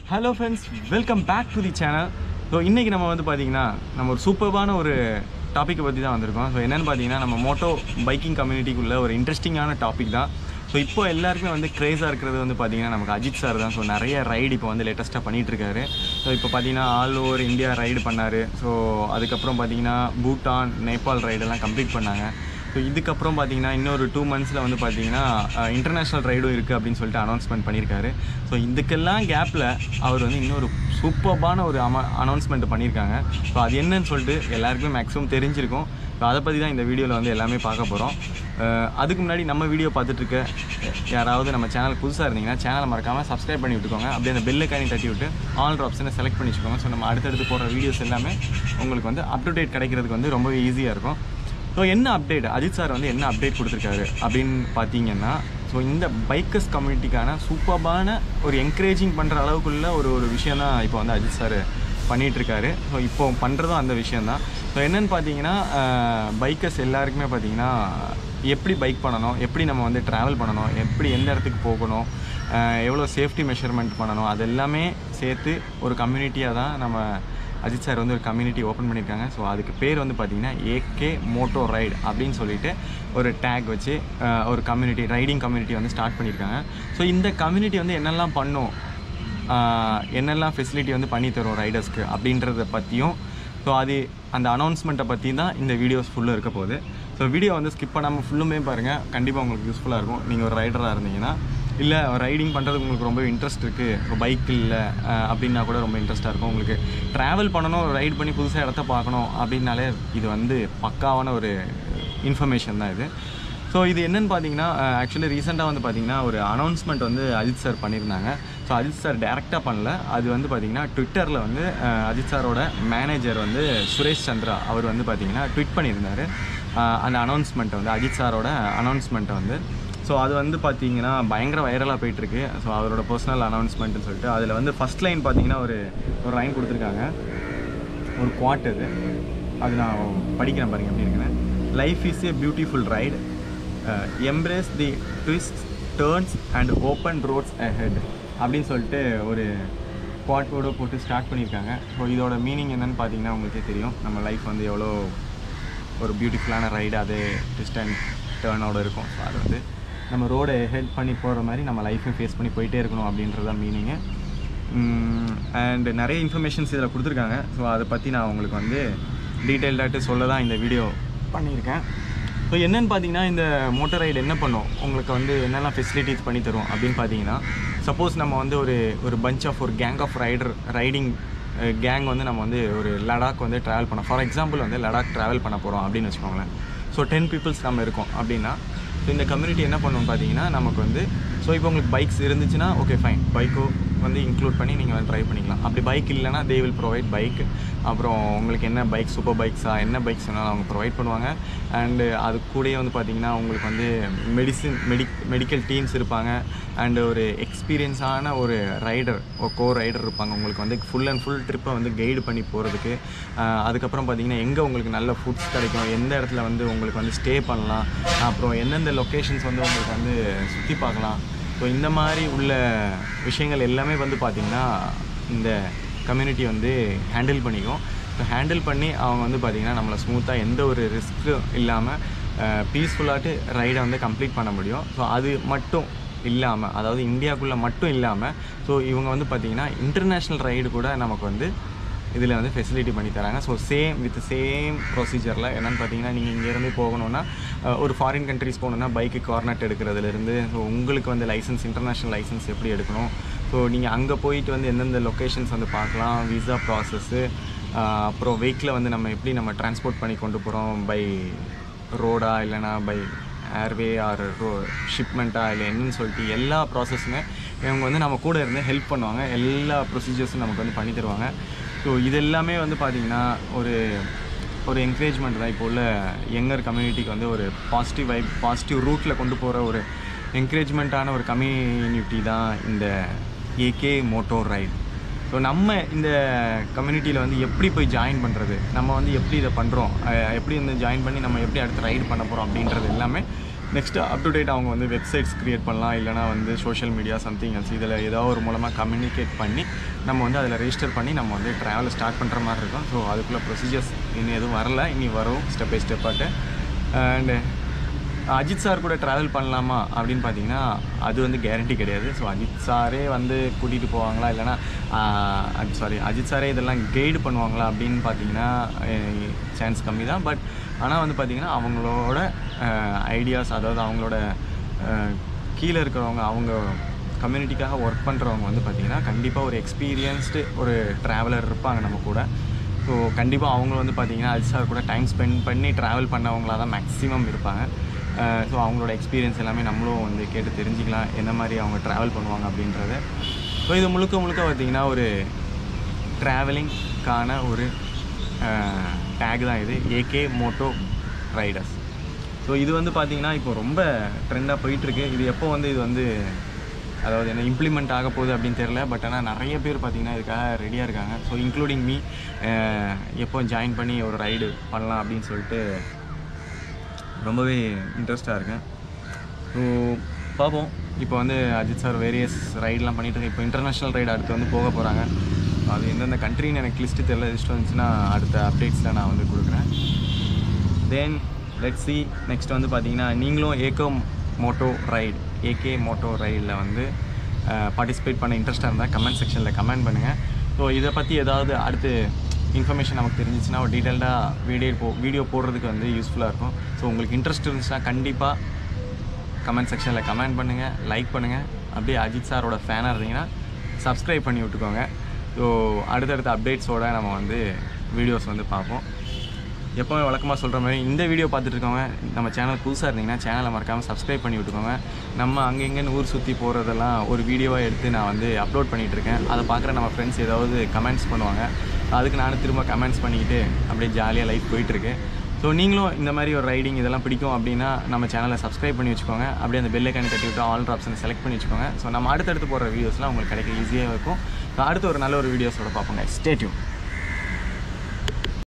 hello friends welcome back to the channel so இன்றைக்கி நம்ம வந்து பார்த்திங்கன்னா நம்ம ஒரு சூப்பர்பான ஒரு டாப்பிக்கை பற்றி தான் வந்திருக்கோம் ஸோ என்னென்னு பார்த்தீங்கன்னா நம்ம மோட்டோ பைக்கிங் கம்யூனிட்டிக்குள்ள ஒரு இன்ட்ரெஸ்டிங்கான டாபிக் தான் ஸோ இப்போ எல்லாருக்குமே வந்து க்ரேஸாக இருக்கிறது வந்து பார்த்திங்கன்னா நமக்கு அஜித் சார் தான் ஸோ நிறைய ரைடு இப்போ வந்து லேட்டஸ்ட்டாக பண்ணிகிட்ருக்காரு ஸோ இப்போ பார்த்தீங்கன்னா ஆல் ஓவர் இந்தியா ரைடு பண்ணார் ஸோ அதுக்கப்புறம் பார்த்தீங்கன்னா பூட்டான் நேபாள் ரைடெல்லாம் கம்ப்ளீட் பண்ணாங்க ஸோ இதுக்கப்புறம் பார்த்தீங்கன்னா இன்னொரு டூ மந்த்ஸில் வந்து பார்த்தீங்கன்னா இன்டர்நேஷ்னல் ரைடும் இருக்குது அப்படின்னு சொல்லிட்டு அனௌன்ஸ்மெண்ட் பண்ணியிருக்காரு ஸோ இதுக்கெல்லாம் கேப்பில் அவர் வந்து இன்னொரு சூப்பர்பான ஒரு அம அனௌன்ஸ்மெண்ட் பண்ணியிருக்காங்க ஸோ அது என்னன்னு சொல்லிட்டு எல்லாருக்குமே மேக்ஸிமம் தெரிஞ்சிருக்கும் ஸோ அதை பற்றி தான் இந்த வீடியோவில் வந்து எல்லாமே பார்க்க போகிறோம் அதுக்கு முன்னாடி நம்ம வீடியோ பார்த்துட்ருக்க யாராவது நம்ம சேனல் புதுசாக இருந்தீங்கன்னா சேனலை மறக்காமல் சப்ஸ்கிரைப் பண்ணி விட்டுக்கோங்க அப்படியே அந்த பெல்லை காணி தட்டி விட்டு ஆல் ஆப்ஷனை செலக்ட் பண்ணி வச்சுக்கோங்க ஸோ நம்ம அடுத்தடுத்து போடுற வீடியோஸ் எல்லாமே உங்களுக்கு வந்து அப் டு டேட் கிடைக்கிறதுக்கு வந்து ரொம்ப ஈஸியாக இருக்கும் ஸோ என்ன அப்டேட் அஜித் சார் வந்து என்ன அப்டேட் கொடுத்துருக்காரு அப்படின்னு பார்த்தீங்கன்னா ஸோ இந்த பைக்கர்ஸ் கம்யூனிட்டிக்கான சூப்பர்பான ஒரு என்கரேஜிங் பண்ணுற அளவுக்குள்ள ஒரு ஒரு விஷயம் தான் இப்போ வந்து அஜித் சார் பண்ணிகிட்ருக்காரு ஸோ இப்போ பண்ணுறதும் அந்த விஷயந்தான் ஸோ என்னென்னு பார்த்தீங்கன்னா பைக்கர்ஸ் எல்லாருக்குமே பார்த்தீங்கன்னா எப்படி பைக் பண்ணணும் எப்படி நம்ம வந்து ட்ராவல் பண்ணணும் எப்படி எந்த இடத்துக்கு போகணும் அஹ் எவ்வளோ சேஃப்டி மெஷர்மெண்ட் பண்ணணும் அது எல்லாமே சேர்த்து ஒரு கம்யூனிட்டியாக தான் நம்ம அஜித் சார் வந்து ஒரு கம்யூனிட்டி ஓப்பன் பண்ணியிருக்காங்க ஸோ அதுக்கு பேர் வந்து பார்த்தீங்கன்னா ஏகே மோட்டோ ரைடு அப்படின்னு சொல்லிட்டு ஒரு டேக் வச்சு அஹ், ஒரு கம்யூனிட்டி ரைடிங் கம்யூனிட்டி வந்து ஸ்டார்ட் பண்ணியிருக்காங்க ஸோ இந்த கம்யூனிட்டி வந்து என்னெல்லாம் பண்ணும் அஹ், என்னெல்லாம் ஃபெசிலிட்டி வந்து பண்ணி தரும் ரைடர்ஸ்க்கு அப்படின்றத பற்றியும் ஸோ அது அந்த அனௌன்ஸ்மெண்ட்டை பற்றி தான் இந்த வீடியோஸ் ஃபுல்லாக இருக்க போகுது ஸோ வீடியோ வந்து ஸ்கிப் பண்ணாமல் ஃபுல்லுமே பாருங்கள் கண்டிப்பாக உங்களுக்கு யூஸ்ஃபுல்லாக இருக்கும் நீங்கள் ஒரு ரைடராக இருந்தீங்கன்னா இல்லை ரைடிங் பண்ணுறதுக்கு உங்களுக்கு ரொம்ப இன்ட்ரெஸ்ட் இருக்குது இப்போ பைக் இல்லை அஹ், அப்படின்னா கூட ரொம்ப இன்ட்ரெஸ்ட்டாக இருக்கும் உங்களுக்கு ட்ராவல் பண்ணணும் ரைட் பண்ணி புதுசாக இடத்த பார்க்கணும் அப்படின்னாலே இது வந்து பக்காவான ஒரு இன்ஃபர்மேஷன் தான் இது ஸோ இது என்னன்னு பார்த்தீங்கன்னா ஆக்சுவலி ரீசெண்டாக வந்து பார்த்தீங்கன்னா ஒரு அனௌன்ஸ்மெண்ட் வந்து அஜித் சார் பண்ணியிருந்தாங்க ஸோ அஜித் சார் டேரெக்டாக பண்ணல அது வந்து பார்த்தீங்கன்னா ட்விட்டரில் வந்து அஹ், அஜித் சாரோட மேனேஜர் வந்து சுரேஷ் சந்திரா அவர் வந்து பார்த்தீங்கன்னா ட்விட் பண்ணியிருந்தார் அந்த அனௌன்ஸ்மெண்ட்டை வந்து அஜித் சாரோட அனௌன்ஸ்மெண்ட்டை வந்து ஸோ அது வந்து பார்த்தீங்கன்னா பயங்கர வைரலாக போயிட்டுருக்கு ஸோ அவரோட பர்சனல் அனௌன்ஸ்மெண்ட்னு சொல்லிட்டு அதில் வந்து ஃபஸ்ட் லைன் பார்த்தீங்கன்னா ஒரு ஒரு லைன் கொடுத்துருக்காங்க ஒரு குவாட் இது அது நான் படிக்கிறேன் பாருங்க எப்படி இருக்குன்னு life is a beautiful ride embrace the twist turns and open roads ahead அப்படின்னு சொல்லிட்டு ஒரு குவாட்டோட போட்டு ஸ்டார்ட் பண்ணியிருக்காங்க ஸோ இதோட மீனிங் என்னன்னு பார்த்தீங்கன்னா உங்களுக்கே தெரியும் நம்ம லைஃப் வந்து எவ்வளோ ஒரு பியூட்டிஃபுல்லான ரைடு அது ட்விஸ்ட் அண்ட் டேர்னோட இருக்கும் ஸோ அது வந்து நம்ம ரோடை ஹெல்ப் பண்ணி போகிற மாதிரி நம்ம லைஃப்பையும் ஃபேஸ் பண்ணி போயிட்டே இருக்கணும் அப்படின்றது தான் மீனிங்கு அண்ட் நிறைய இன்ஃபர்மேஷன்ஸ் இதில் கொடுத்துருக்காங்க ஸோ அதை பற்றி நான் உங்களுக்கு வந்து டீட்டெயில்டாட்டு சொல்ல தான் இந்த வீடியோ பண்ணியிருக்கேன் ஸோ என்னென்னு பார்த்தீங்கன்னா இந்த மோட்டர் ரைடு என்ன பண்ணும் உங்களுக்கு வந்து என்னெல்லாம் ஃபெசிலிட்டிஸ் பண்ணி தரும் அப்படின்னு பார்த்தீங்கன்னா சப்போஸ் நம்ம வந்து ஒரு ஒரு பஞ்ச் ஆஃப் ஒரு gang of rider riding gang வந்து நம்ம வந்து ஒரு லடாக் வந்து ட்ராவல் பண்ண ஃபார் எக்ஸாம்பிள் வந்து லடாக் ட்ராவல் பண்ண போகிறோம் அப்படின்னு வச்சுக்கோங்களேன் ஸோ டென் பீப்புள்ஸ் நம்ம இருக்கோம் அப்படின்னா ஸோ இந்த கம்யூனிட்டி என்ன பண்ணுவோம் பார்த்தீங்கன்னா நமக்கு வந்து ஸோ இப்போ உங்களுக்கு பைக்ஸ் இருந்துச்சுன்னா ஓகே ஃபைன் பைக்கோ வந்து இன்க்ளூட் பண்ணி நீங்கள் வந்து ட்ரை பண்ணிக்கலாம் அப்படி பைக் இல்லைன்னா தே வில் ப்ரொவைட் பைக் அப்புறம் உங்களுக்கு என்ன பைக் சூப்பர் பைக்ஸா என்ன பைக்ஸ் வேணாலும் அவங்க ப்ரொவைட் பண்ணுவாங்க அண்டு அது கூடயே வந்து பார்த்தீங்கன்னா உங்களுக்கு வந்து மெடிசின் மெடி மெடிக்கல் டீம்ஸ் இருப்பாங்க அண்டு ஒரு எக்ஸ்பீரியன்ஸான ஒரு ரைடர் ஒரு கோ ரைடர் இருப்பாங்க உங்களுக்கு வந்து ஃபுல் அண்ட் ஃபுல் ட்ரிப்பை வந்து கைடு பண்ணி போகிறதுக்கு அதுக்கப்புறம் பார்த்தீங்கன்னா எங்கே உங்களுக்கு நல்ல ஃபுட்ஸ் கிடைக்கும் எந்த இடத்துல வந்து உங்களுக்கு வந்து ஸ்டே பண்ணலாம் அப்புறம் எந்தெந்த லொக்கேஷன்ஸ் வந்து உங்களுக்கு வந்து சுற்றி பார்க்கலாம் ஸோ இந்த மாதிரி உள்ள விஷயங்கள் எல்லாமே வந்து பார்த்திங்கன்னா இந்த கம்யூனிட்டி வந்து ஹேண்டில் பண்ணிக்கும் ஸோ ஹேண்டில் பண்ணி அவங்க வந்து பார்த்திங்கன்னா நம்மளை ஸ்மூத்தாக எந்த ஒரு ரிஸ்க்கும் இல்லாமல் பீஸ்ஃபுல்லாட்டு ரைடை வந்து கம்ப்ளீட் பண்ண முடியும் ஸோ அது மட்டும் இல்லாமல் அதாவது இந்தியாவுக்குள்ளே மட்டும் இல்லாமல் ஸோ இவங்க வந்து பார்த்திங்கன்னா இன்டர்நேஷ்னல் ரைடு கூட நமக்கு வந்து இதில் வந்து ஃபெசிலிட்டி பண்ணி தராங்க ஸோ சேம் வித் சேம் ப்ரொசீஜரில் என்னென்னு பார்த்தீங்கன்னா நீங்கள் இங்கேருந்து போகணுன்னா அஹ், ஒரு ஃபாரின் கண்ட்ரிஸ் போகணுன்னா பைக்கு கார்னட் எடுக்கிறதுலேருந்து ஸோ உங்களுக்கு வந்து லைசன்ஸ் இன்டர்நேஷ்னல் லைசன்ஸ் எப்படி எடுக்கணும் ஸோ நீங்கள் அங்கே போயிட்டு வந்து எந்தெந்த லொக்கேஷன்ஸ் வந்து பார்க்கலாம் விசா ப்ராசஸ்ஸு அப்புறம் வெஹிக்கிளை வந்து நம்ம எப்படி நம்ம டிரான்ஸ்போர்ட் பண்ணி கொண்டு போகிறோம் பை ரோடா இல்லைனா பை ஏர்வே ஆர் ரோ ஷிப்மெண்ட்டா இல்லை என்னன்னு சொல்லிட்டு எல்லா ப்ராசஸுமே இவங்க வந்து நம்ம கூட இருந்து ஹெல்ப் பண்ணுவாங்க எல்லா ப்ரொசீஜர்ஸும் நமக்கு வந்து பண்ணி தருவாங்க ஸோ இது எல்லாமே வந்து பார்த்திங்கன்னா ஒரு ஒரு என்கரேஜ்மெண்ட் தான் இப்போ உள்ள யங்கர் கம்யூனிட்டிக்கு வந்து ஒரு பாசிட்டிவ் வைப் பாசிட்டிவ் ரூட்டில் கொண்டு போகிற ஒரு என்கரேஜ்மெண்ட்டான ஒரு கம்யூனிட்டி தான் இந்த ஏகே மோட்டோ ரைட் ஸோ நம்ம இந்த கம்யூனிட்டியில் வந்து எப்படி போய் ஜாயின் பண்ணுறது நம்ம வந்து எப்படி இதை பண்ணுறோம் எப்படி வந்து ஜாயின் பண்ணி நம்ம எப்படி அடுத்து ரைடு பண்ண போகிறோம் அப்படின்றது எல்லாமே நெக்ஸ்ட் அப் டு டேட் அவங்க வந்து வெப்சைட்ஸ் க்ரியேட் பண்ணலாம் இல்லைனா வந்து சோஷியல் மீடியா சம்திங் எல்ஸ் இதில் ஏதாவது ஒரு மூலமாக கம்யூனிகேட் பண்ணி நம்ம வந்து அதில் ரெஜிஸ்டர் பண்ணி நம்ம வந்து ட்ராவல் ஸ்டார்ட் பண்ணுற மாதிரி இருக்கும் ஸோ அதுக்குள்ளே ப்ரொசீஜர்ஸ் இன்னும் எதுவும் வரல இனி வரும் ஸ்டெப் பை ஸ்டெப்பாட்டு அண்டு அஜித் சார் கூட ட்ராவல் பண்ணலாமா அப்படின்னு பார்த்தீங்கன்னா அது வந்து கேரண்டி கிடையாது ஸோ அஜித் சாரே வந்து கூட்டிகிட்டு போவாங்களா இல்லைனா சாரி அஜித் சாரே இதெல்லாம் கைடு பண்ணுவாங்களா அப்படின்னு பார்த்தீங்கன்னா சான்ஸ் கம்மி தான் பட் ஆனால் வந்து பார்த்தீங்கன்னா அவங்களோட ஐடியாஸ் அதாவது அவங்களோட அஹ், கீழே இருக்கிறவங்க அவங்க கம்யூனிட்டிக்காக ஒர்க் பண்ணுறவங்க வந்து பார்த்திங்கன்னா கண்டிப்பாக ஒரு எக்ஸ்பீரியன்ஸ்டு ஒரு ட்ராவலர் இருப்பாங்க நம்ம கூட ஸோ கண்டிப்பாக அவங்க வந்து பார்த்திங்கன்னா அஜித் சார் கூட டைம் ஸ்பெண்ட் பண்ணி ட்ராவல் பண்ணவங்களாக தான் மேக்ஸிமம் இருப்பாங்க ஸோ அவங்களோட எக்ஸ்பீரியன்ஸ் எல்லாமே நம்மளும் வந்து கேட்டு தெரிஞ்சுக்கலாம் என்ன மாதிரி அவங்க ட்ராவல் பண்ணுவாங்க அப்படின்றத ஸோ இது முழுக்க முழுக்க பார்த்திங்கன்னா ஒரு ட்ராவலிங்க்கான ஒரு டேக் தான் இது ஏகே மோட்டோ ரைடர்ஸ் ஸோ இது வந்து பார்த்தீங்கன்னா இப்போ ரொம்ப ட்ரெண்டாக போயிட்டுருக்கு இது எப்போ வந்து இது வந்து அதாவது என்ன இம்ப்ளிமெண்ட் ஆக போகுது அப்படின்னு தெரில பட் ஆனால் நிறைய பேர் பார்த்தீங்கன்னா இதுக்காக ரெடியாக இருக்காங்க ஸோ இன்க்ளூடிங் மீ எப்போ ஜாயின் பண்ணி ஒரு ரைடு பண்ணலாம் அப்படின்னு சொல்லிட்டு ரொம்பவே இன்ட்ரெஸ்டாக இருக்கேன் ஸோ பார்ப்போம் இப்போ வந்து அஜித் சார் வேரியஸ் ரைடெலாம் பண்ணிட்டு இருக்கு இப்போ இன்டர்நேஷ்னல் ரைடு அடுத்து வந்து போக போகிறாங்க அது எந்தெந்த கண்ட்ரின்னு எனக்கு லிஸ்ட்டு தெரியல லிஸ்ட் வந்துச்சுன்னா அடுத்த அப்டேட்ஸில் நான் வந்து கொடுக்குறேன் தென் லெட் சி நெக்ஸ்ட் வந்து பார்த்தீங்கன்னா நீங்களும் AK moto ride AK moto ரைடில் வந்து பார்ட்டிசிபேட் பண்ண இன்ட்ரெஸ்ட்டாக இருந்தால் கமெண்ட் செக்ஷனில் கமெண்ட் பண்ணுங்கள் ஸோ இதை பற்றி ஏதாவது அடுத்து இன்ஃபர்மேஷன் நமக்கு தெரிஞ்சிச்சுன்னா ஒரு டீட்டெயில்டாக வீடியோ போ வீடியோ போடுறதுக்கு வந்து யூஸ்ஃபுல்லாக இருக்கும் ஸோ உங்களுக்கு இன்ட்ரெஸ்ட் இருந்துச்சுன்னா கண்டிப்பாக கமெண்ட் செக்ஷனில் கமெண்ட் பண்ணுங்கள் லைக் பண்ணுங்கள் அப்படியே அஜித் சாரோட ஃபேனாக இருந்தீங்கன்னா சப்ஸ்கிரைப் பண்ணி விட்டுக்கோங்க ஸோ அடுத்தடுத்த அப்டேட்ஸோட நம்ம வந்து வீடியோஸ் வந்து பார்ப்போம் எப்போவுமே வழக்கமாக சொல்கிற மாதிரி இந்த வீடியோ பார்த்துட்டு இருக்கவங்க நம்ம சேனல் புதுசாக இருந்தீங்கன்னா சேனலை மறக்காமல் சப்ஸ்கிரைப் பண்ணி விட்டுக்கோங்க நம்ம அங்கே இங்கேன்னு ஊர் சுற்றி போகிறதெல்லாம் ஒரு வீடியோவாக எடுத்து நான் வந்து அப்லோட் பண்ணிகிட்டு இருக்கேன் அதை பார்க்குற நம்ம ஃப்ரெண்ட்ஸ் ஏதாவது கமெண்ட்ஸ் பண்ணுவாங்க அதுக்கு நானும் திரும்ப கமெண்ட்ஸ் பண்ணிக்கிட்டு அப்படியே ஜாலியாக லைஃப் போயிட்டுருக்கு ஸோ நீங்களும் இந்த மாதிரி ஒரு ரைடிங் இதெல்லாம் பிடிக்கும் அப்படின்னா நம்ம சேனலை சப்ஸ்கிரைப் பண்ணி வச்சுக்கோங்க அப்படியே அந்த பெல் ஐக்கானை தட்டி விட்டு ஆல் ஆப்ஷனை செலக்ட் பண்ணி வச்சுக்கோங்க ஸோ நம்ம அடுத்தடுத்து போகிற வீடியோஸ்லாம் உங்களுக்கு கிடைக்க ஈஸியாக இருக்கும் ஸோ அடுத்து ஒரு நல்ல ஒரு வீடியோஸோட பார்ப்போங்க ஸ்டேட்யூ